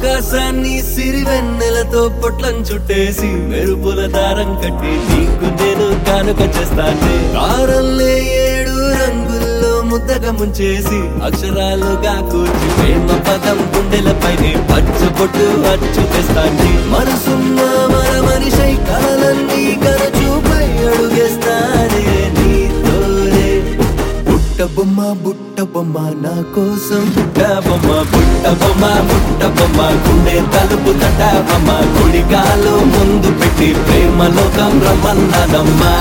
ఆకాశాన్ని సిరివెన్నెలతో పొట్లం చుట్టేసి మెరుపుల దారం కట్టి నీకు నేను కానుక చేస్తానే కారల్లే ఏడు రంగుల్లో ముద్దగా ముంచేసి అక్షరాలుగా కూర్చి ప్రేమ పదం గుండెలపైనే పచ్చ పొట్టు అచ్చు తెస్తాండి మనసున్న మన మనిషై కలలన్నీ కరచూపై అడుగేస్తానే నీతోనే బుట్ట బొమ్మ బుట్ట బొమ్మ నా కోసం బుట్ట బొమ్మ బుట్ట బొమ్మ బుట్ట బొమ్మ గుండె తలుపు తట బొమ్మ కుడికాలు ముందు పెట్టి ప్రేమ లోకం రమ్మన్నదమ్మా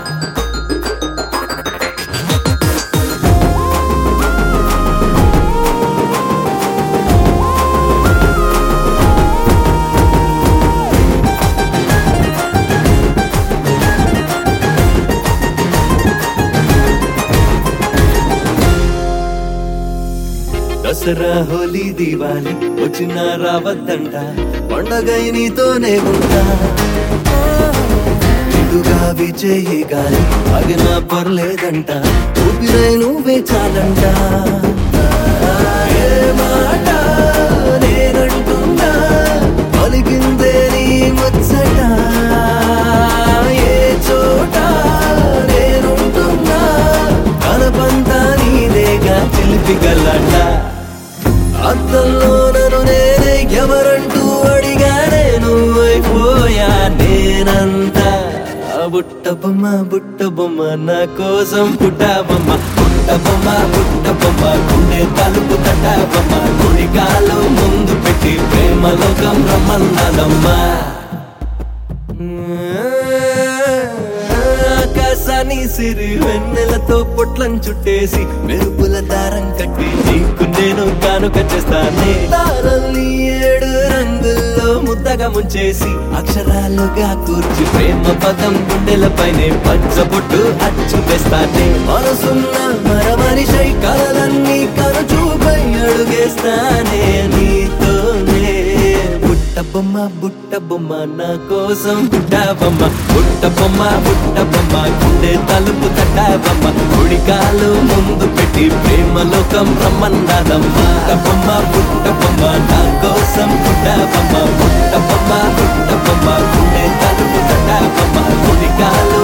దసరా హోలీ దివాలి వచ్చిన రావద్దంట పండగై నీతోనే ఉంటా ఇటుగా విజయ్ గాలి అగినా పర్లేదంట ఊపిరై నువ్వే చాలంట ఏ మాట నేనంటున్నా పలికిందే నీ ముచ్చట ఏ చోట నేనుంటున్నా కలపంతా నీదేగా చిలిపి గల్లట అద్దంలో నన్ను నేనే ఎవరంటూ అడిగానే నువ్వైపోయా నేనంతా ఆ బుట్ట బొమ్మ బుట్ట బొమ్మ నా కోసం పుట్ట బొమ్మ బుట్ట బొమ్మ బుట్ట బొమ్మ గుండె తలుపు తట బొమ్మ కుడికాలు ముందు పెట్టి ప్రేమ లోకం రమ్మన్నదమ్మా ఆకాశాన్ని సిరి వెన్నెలతో పొట్లం చుట్టేసి మెరుపుల దారం కట్టి నీకు నేను కానుక చేస్తానే దారల్ని ఏడు రంగుల్లో ముద్దగా ముంచేసి అక్షరాలుగా కూర్చి ప్రేమ పదం గుండెలపైనే పచ్చబొట్టు అచ్చు వేస్తానే మనసున్న మర మనిషై కలలన్నీ కనుచూపై అడుగేస్తానే నీతోనే బుట్ట బొమ్మ బుట్ట బొమ్మ నా కోసం బుట్ట బొమ్మ బుట్ట బొమ్మ బుట్ట బొమ్మ గుండె తలుపు తట్ట బొమ్మ కుడికాలు ముందు పెట్టి ప్రేమ లోకం రమ్మన్నదమ్మ బుట్ట బొమ్మ బుట్ట బొమ్మ నా కోసం బుట్ట బొమ్మ బుట్ట బొమ్మ బుట్ట బొమ్మ గుండె తలుపు తట్ట బొమ్మ కుడికాలు